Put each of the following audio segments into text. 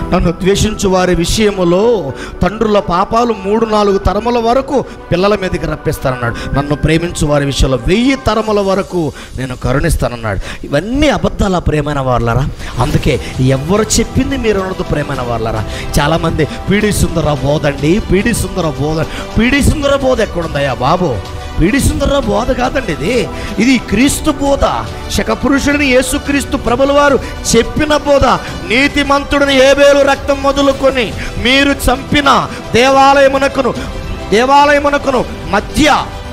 నన్ను ద్వేషించు వారి విషయములో తండ్రుల పాపాలు మూడు నాలుగు తరముల వరకు పిల్లల మీదకి రప్పిస్తానన్నాడు నన్ను ప్రేమించు వారి విషయంలో వెయ్యి తరముల వరకు నేను కరుణిస్తానన్నాడు ఇవన్నీ అబద్ధాల ప్రేమైన వాళ్ళరా అందుకే ఎవరు చెప్పింది మీరు అనదు ప్రేమైన వాళ్ళరా చాలామంది పీడి సుందర బోధండి పీడి సుందర బోధ పీడి సుందర బోధ ఎక్కడుందయ్యా బాబు పీడి సుందర బోధ కాదండి ఇది ఇది క్రీస్తు బోధ శకపురుషుడిని యేసుక్రీస్తు ప్రభుల వారు చెప్పిన బోధ నీతిమంతుడిని ఏబేలు రక్తం మొదలుకొని మీరు చంపిన దేవాలయమునకును దేవాలయమునకును మధ్య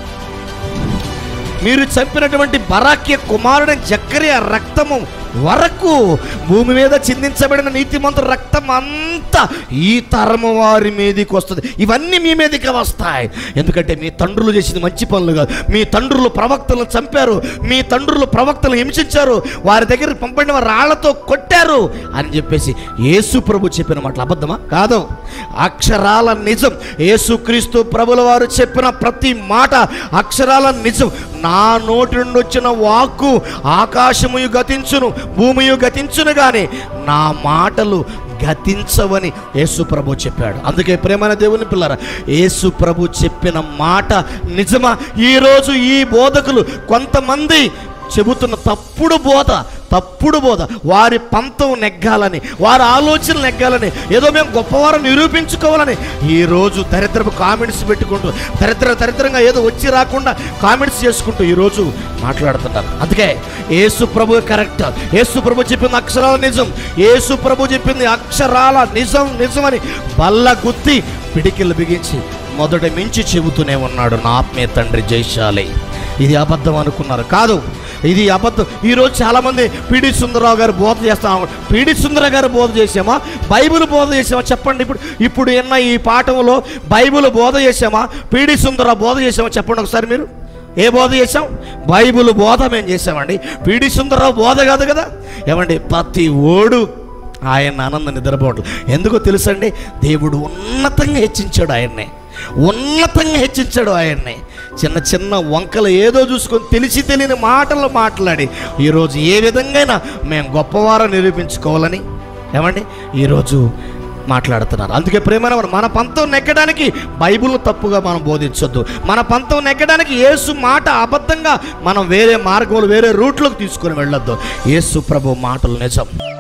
మీరు చంపినటువంటి బరాక్య కుమారుని జక్కరియ రక్తము వరకు భూమి మీద చిందించబడిన నీతిమంతుల రక్తం అంతా ఈ తరము వారి మీదకి వస్తుంది ఇవన్నీ మీ మీదకి వస్తాయి ఎందుకంటే మీ తండ్రులు చేసింది మంచి పనులు కాదు మీ తండ్రులు ప్రవక్తలను చంపారు మీ తండ్రులు ప్రవక్తలను హింసించారు వారి దగ్గర పంపడిన వారు రాళ్లతో కొట్టారు అని చెప్పేసి యేసు ప్రభు చెప్పిన మాటలు అబద్ధమా కాదు అక్షరాల నిజం యేసుక్రీస్తు ప్రభుల వారు చెప్పిన ప్రతి మాట అక్షరాల నిజం నా నోటి నుండి వచ్చిన వాక్కు ఆకాశముయు గతించును భూమియు గతించును కానీ నా మాటలు గతించవని యేసు ప్రభు చెప్పాడు అందుకే ప్రేమైన దేవుని పిల్లరా యేసు ప్రభు చెప్పిన మాట నిజమా ఈరోజు ఈ బోధకులు కొంతమంది చెబుతున్న తప్పుడు బోధ తప్పుడు బోధ వారి పంతం నెగ్గాలని వారి ఆలోచనలు నెగ్గాలని ఏదో మేము గొప్పవారు నిరూపించుకోవాలని ఈరోజు దరిద్రపు కామెంట్స్ పెట్టుకుంటూ దరిద్ర దరిద్రంగా ఏదో వచ్చి రాకుండా కామెంట్స్ చేసుకుంటూ ఈరోజు మాట్లాడుతున్నారు అందుకే యేసు ప్రభు కరెక్ట్ యేసు ప్రభు చెప్పింది అక్షరాల నిజం యేసు ప్రభు చెప్పింది అక్షరాల నిజం నిజమని బల్ల గుత్తి పిడికిలు బిగించి మొదటి మించి చెబుతూనే ఉన్నాడు నా ఆత్మీయ తండ్రి జైశాలి ఇది అబద్ధం అనుకున్నారు కాదు ఇది అబద్ధం ఈరోజు చాలామంది పిడి సుందరరావు గారు బోధ చేస్తాం పిడి సుందర గారు బోధ చేసామా బైబిల్ బోధ చేసామా చెప్పండి ఇప్పుడు ఇప్పుడు విన్న ఈ పాఠంలో బైబిల్ బోధ చేసామా పిడి సుందర బోధ చేసామా చెప్పండి ఒకసారి మీరు ఏ బోధ చేసాం బైబిల్ బోధ మేము చేసామండి పిడి సుందరరావు బోధ కాదు కదా ఏమండి ప్రతి ఓడు ఆయన ఆనంద నిద్రపోవట్లేదు ఎందుకో తెలుసండి దేవుడు ఉన్నతంగా హెచ్చించాడు ఆయన్ని ఉన్నతంగా హెచ్చించాడు ఆయన్ని చిన్న చిన్న వంకలు ఏదో చూసుకొని తెలిసి తెలియని మాటలు మాట్లాడి ఈరోజు ఏ విధంగా మేము గొప్పవారం నిరూపించుకోవాలని ఏమండి ఈరోజు మాట్లాడుతున్నారు అందుకే ప్రేమైన వారు మన పంతం నెగ్గడానికి బైబిల్ తప్పుగా మనం బోధించొద్దు మన పంతం నెగ్గడానికి యేసు మాట అబద్ధంగా మనం వేరే మార్గంలో వేరే రూట్లోకి తీసుకొని వెళ్ళొద్దు యేసు ప్రభు మాటలు నిజం